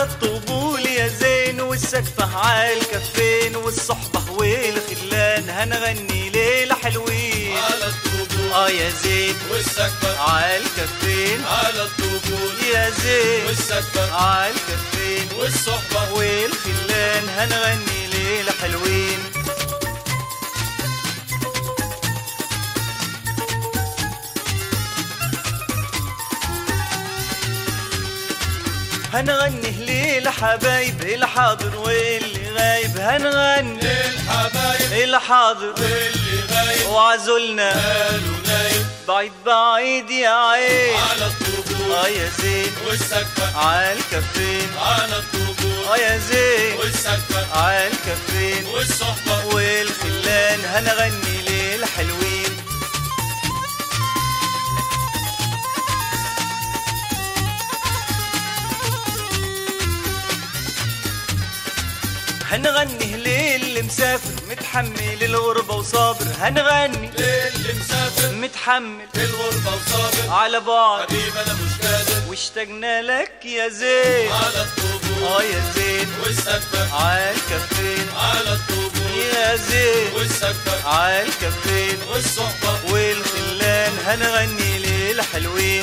الطبول يا زين والسقفة على الكفين والصحبة والخلان هنغني ليلة حلوين على الطبول اه يا زين والسقفة على الكفين على الطبول يا زين والسقفة على الكفين والصحبة والخلان هنغني ليلة حلوين هنغني ليلة حبايب الحاضر واللي غايب هنغني للحبايب الحاضر واللي غايب وعزلنا قالوا نايم بعيد بعيد يا عين على الطبول اه يا زين والسقفة على الكفين على الطبول اه يا زين والسقفة على الكفين والصحبة والخلان هنغني ليلة حلوين هنغني ليل مسافر متحمل الغربة وصابر هنغني للي مسافر متحمل في الغربة وصابر على بعض حبيب أنا مش قادر واشتقنا لك يا زين على الطبول اه يا زين والسقفة على الكفين على الطبول يا زين والسقفة على الكفين والصحبة والخلان هنغني ليلة حلوين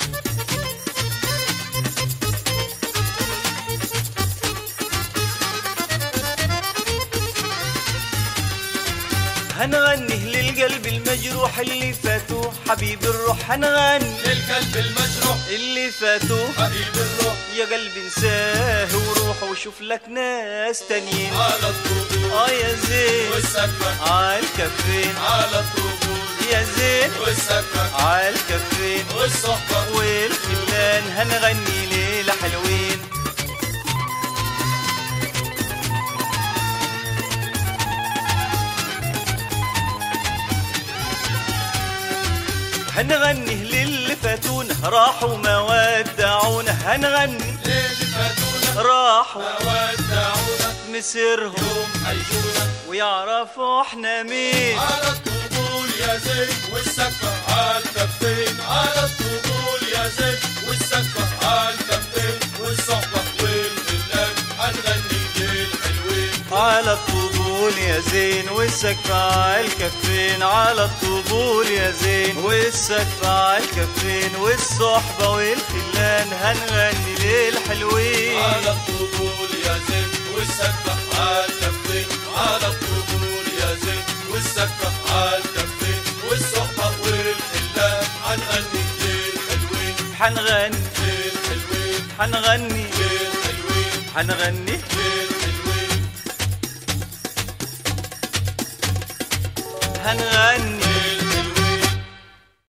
هنغني للقلب المجروح اللي فاتوه حبيب الروح هنغني للقلب المجروح اللي فاتوه حبيب الروح يا قلبي انساه وروح وشوف لك ناس تانيين على الطبول اه يا زين والسقفة على الكفين على الطبول يا زين والسقفة على الكفين والصحبة والخلان هنغني ليلة حلوين هنغني للي فاتونا راحوا ما ودعونا هنغني للي فاتونا راحوا ودعونا مسيرهم يوم عيشونا ويعرفوا احنا مين على الطبول يا زين والسقفة على الكفين على الطبول يا زين والسقفة على الكفين والصحبة والخلان هنغني للحلوين على الطبول يا زين والسقف على الكفين على الطبول يا زين والسقف على الكفين والصحبة والخلان هنغني للحلوين على الطبول يا زين والسقفة على الكفين على الطبول يا زين والسقفة على الكفين والصحبة والخلان هنغني للحلوين حنغني للحلوين حنغني للحلوين حنغني للحلوين هنغني